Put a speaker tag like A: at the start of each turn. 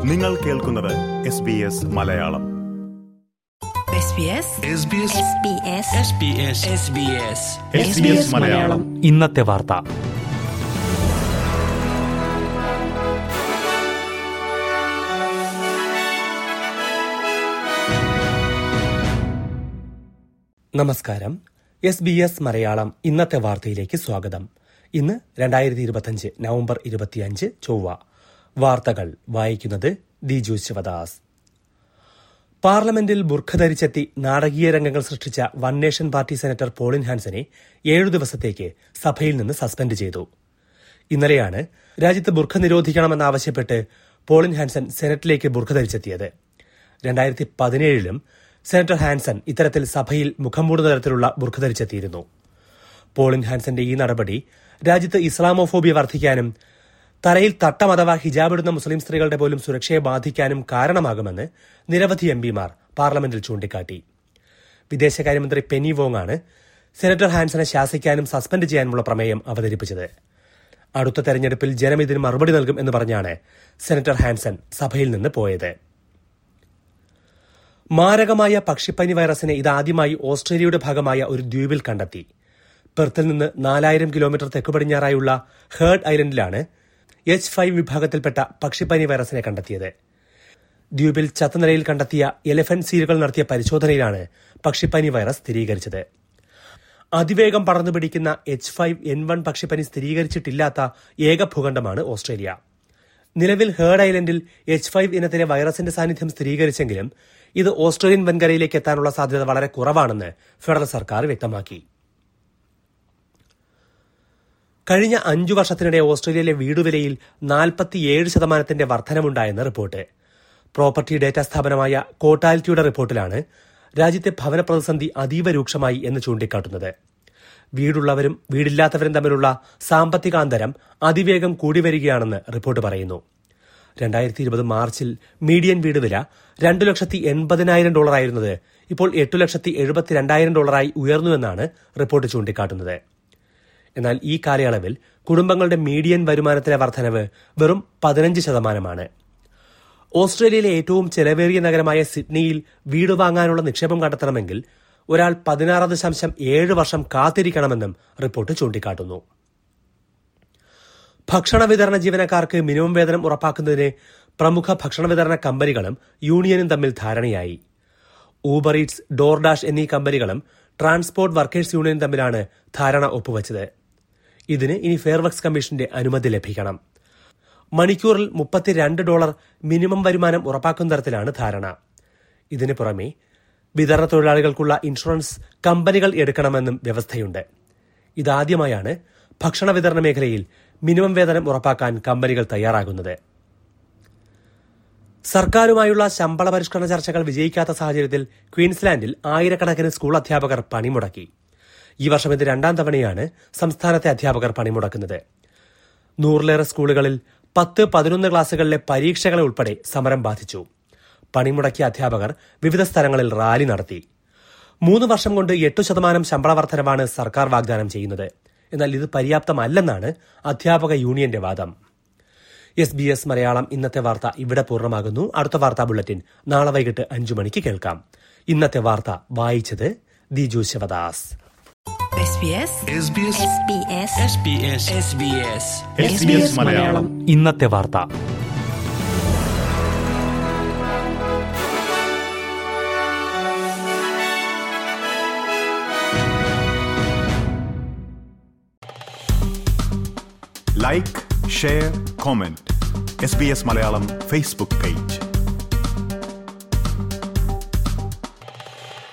A: നിങ്ങൾ കേൾക്കുന്നത് S B S Malayalam SBS Malayalam
B: ഇന്നത്തെ വാർത്ത നമസ്കാരം എസ് ബി എസ് മലയാളം ഇന്നത്തെ വാർത്തയിലേക്ക് സ്വാഗതം ഇന്ന് രണ്ടായിരത്തി ഇരുപത്തിയഞ്ച് നവംബർ ഇരുപത്തിയഞ്ച് ചൊവ്വ വാർത്തകൾ വായിക്കുന്നത് ദിജു ശിവദാസ് പാർലമെന്റിൽ ബുർഖ ധരിച്ചെത്തി നാടകീയ രംഗങ്ങൾ സൃഷ്ടിച്ച one nation party senator Pauline ഹാൻസനെ ഏഴു ദിവസത്തേക്ക് സഭയിൽ നിന്ന് സസ്പെൻഡ് ചെയ്തു ഇന്നലെയാണ് രാജ്യത്ത് ബുർഖ നിരോധിക്കണമെന്നാവശ്യപ്പെട്ട് പോളിൻ ഹാൻസൻ സെനറ്റിലേക്ക് ബുർഖ ധരിച്ചെത്തിയത് രണ്ടായിരത്തി പതിനേഴിലും സെനറ്റർ ഹാൻസൻ ഇത്തരത്തിൽ സഭയിൽ മുഖം മൂടുന്ന തരത്തിലുള്ള ബുർഖ ധരിച്ചെത്തിയിരുന്നു പോളിൻ ഹാൻസന്റെ ഈ നടപടി രാജ്യത്ത് ഇസ്ലാമോഫോബിയ വർദ്ധിക്കാനും തലയിൽ തട്ടം അഥവാ ഹിജാബ് ഇടുന്ന മുസ്ലിം സ്ത്രീകളുടെ പോലും സുരക്ഷയെ ബാധിക്കാനും കാരണമാകുമെന്ന് നിരവധി എംപിമാർ പാർലമെന്റിൽ ചൂണ്ടിക്കാട്ടി വിദേശകാര്യമന്ത്രി പെനി വോങ് ആണ് സെനറ്റർ ഹാൻസനെ ശാസിക്കാനും സസ്പെൻഡ് ചെയ്യാനുമുള്ള പ്രമേയം അവതരിപ്പിച്ചത് അടുത്ത തെരഞ്ഞെടുപ്പിൽ ജനം ഇതിന് മറുപടി നൽകും എന്ന് പറഞ്ഞാണ് സെനറ്റർ ഹാൻസൻ സഭയിൽ നിന്ന് പോയത് മാരകമായ പക്ഷിപ്പനി വൈറസിനെ ഇതാദ്യമായി ഓസ്ട്രേലിയയുടെ ഭാഗമായ ഒരു ദ്വീപിൽ കണ്ടെത്തി പെർത്തിൽ നിന്ന് നാലായിരം കിലോമീറ്റർ തെക്കു പടിഞ്ഞാറായുള്ള ഹേർഡ് ഐലൻഡിലാണ് എച്ച് ഫൈവ് വിഭാഗത്തിൽപ്പെട്ട പക്ഷിപ്പനി വൈറസിനെ കണ്ടെത്തിയത് ദ്വീപിൽ ചത്തനിലയിൽ കണ്ടെത്തിയ എലഫന്റ് സീലുകൾ നടത്തിയ പരിശോധനയിലാണ് പക്ഷിപ്പനി വൈറസ് സ്ഥിരീകരിച്ചത് അതിവേഗം പടർന്നു പിടിക്കുന്ന എച്ച് ഫൈവ് എൻ വൺ പക്ഷിപ്പനി സ്ഥിരീകരിച്ചിട്ടില്ലാത്ത ഏക ഭൂഖണ്ഡമാണ് ഓസ്ട്രേലിയ നിലവിൽ ഹേർഡ് ഐലൻഡിൽ എച്ച് ഫൈവ് ഇനത്തിലെ വൈറസിന്റെ സാന്നിധ്യം സ്ഥിരീകരിച്ചെങ്കിലും ഇത് ഓസ്ട്രേലിയൻ വൻകരയിലേക്ക് എത്താനുള്ള സാധ്യത വളരെ കുറവാണെന്ന് ഫെഡറൽ സർക്കാർ വ്യക്തമാക്കി കഴിഞ്ഞ അഞ്ചു വർഷത്തിനിടെ ഓസ്ട്രേലിയയിലെ വീടുവിലയിൽ നാൽപ്പത്തിയേഴ് ശതമാനത്തിന്റെ വർധനമുണ്ടായെന്ന് റിപ്പോർട്ട് പ്രോപ്പർട്ടി ഡേറ്റ സ്ഥാപനമായ കോട്ടാലിറ്റിയുടെ റിപ്പോർട്ടിലാണ് രാജ്യത്തെ ഭവന പ്രതിസന്ധി അതീവ രൂക്ഷമായി എന്ന് ചൂണ്ടിക്കാട്ടുന്നത് വീടുള്ളവരും വീടില്ലാത്തവരും തമ്മിലുള്ള സാമ്പത്തികാന്തരം അതിവേഗം കൂടി വരികയാണെന്ന് റിപ്പോർട്ട് പറയുന്നു രണ്ടായിരത്തി ഇരുപത് മാർച്ചിൽ മീഡിയൻ വീട് വില രണ്ടു ലക്ഷത്തി എൺപതിനായിരം ഡോളറായിരുന്നത് ഇപ്പോൾ എട്ടു ലക്ഷത്തി എഴുപത്തിരണ്ടായിരം ഡോളറായി ഉയർന്നുവെന്നാണ് റിപ്പോർട്ട് ചൂണ്ടിക്കാട്ടുന്നത് എന്നാൽ ഈ കാലയളവിൽ കുടുംബങ്ങളുടെ മീഡിയൻ വരുമാനത്തിലെ വർധനവ് വെറും പതിനഞ്ച് ശതമാനമാണ് ഓസ്ട്രേലിയയിലെ ഏറ്റവും ചെലവേറിയ നഗരമായ സിഡ്നിയിൽ വീട് വാങ്ങാനുള്ള നിക്ഷേപം കണ്ടെത്തണമെങ്കിൽ ഒരാൾ പതിനാറ് ദശാംശം ഏഴ് വർഷം കാത്തിരിക്കണമെന്നും റിപ്പോർട്ട് ചൂണ്ടിക്കാട്ടുന്നു ഭക്ഷണ വിതരണ ജീവനക്കാർക്ക് മിനിമം വേതനം ഉറപ്പാക്കുന്നതിന് പ്രമുഖ ഭക്ഷണ വിതരണ കമ്പനികളും യൂണിയനും തമ്മിൽ ധാരണയായി ഊബർ ഈറ്റ്സ് ഡോർഡാഷ് എന്നീ കമ്പനികളും ട്രാൻസ്പോർട്ട് വർക്കേഴ്സ് യൂണിയനും തമ്മിലാണ് ധാരണ ഒപ്പുവച്ചത് ഇതിന് ഇനി ഫെയർവർക്സ് കമ്മീഷന്റെ അനുമതി ലഭിക്കണം മണിക്കൂറിൽ മുപ്പത്തിരണ്ട് ഡോളർ മിനിമം വരുമാനം ഉറപ്പാക്കുന്ന തരത്തിലാണ് ധാരണ ഇതിന് പുറമെ വിതരണ തൊഴിലാളികൾക്കുള്ള ഇൻഷുറൻസ് കമ്പനികൾ എടുക്കണമെന്നും വ്യവസ്ഥയുണ്ട് ഇതാദ്യമായാണ് ഭക്ഷണ വിതരണ മേഖലയിൽ മിനിമം വേതനം ഉറപ്പാക്കാൻ കമ്പനികൾ തയ്യാറാകുന്നത് സർക്കാരുമായുള്ള ശമ്പള പരിഷ്കരണ ചർച്ചകൾ വിജയിക്കാത്ത സാഹചര്യത്തിൽ ക്വീൻസ്ലാൻഡിൽ ആയിരക്കണക്കിന് സ്കൂൾ അധ്യാപകർ പണിമുടക്കി ഈ വർഷം ഇത് രണ്ടാം തവണയാണ് സംസ്ഥാനത്തെ അധ്യാപകർ പണിമുടക്കുന്നത് നൂറിലേറെ സ്കൂളുകളിൽ പത്ത് പതിനൊന്ന് ക്ലാസുകളിലെ പരീക്ഷകളെ ഉൾപ്പെടെ സമരം ബാധിച്ചു പണിമുടക്കിയ അധ്യാപകർ വിവിധ സ്ഥലങ്ങളിൽ റാലി നടത്തി മൂന്ന് വർഷം കൊണ്ട് എട്ടു ശതമാനം ശമ്പള വർധനവാണ് സർക്കാർ വാഗ്ദാനം ചെയ്യുന്നത് എന്നാൽ ഇത് പര്യാപ്തമല്ലെന്നാണ് അധ്യാപക യൂണിയന്റെ വാദം എസ് ബി എസ് മലയാളം ഇന്നത്തെ വാർത്ത ഇവിടെ പൂർണ്ണമാകുന്നു അടുത്ത വാർത്താ ബുള്ളറ്റിൻ നാളെ വൈകിട്ട് അഞ്ചു മണിക്ക് കേൾക്കാം ഇന്നത്തെ വാർത്ത വായിച്ചത് ദിജു ശിവദാസ്
A: SBS മലയാളം
B: ഇന്നത്തെ വാർത്ത
A: like share comment S B S Malayalam Facebook page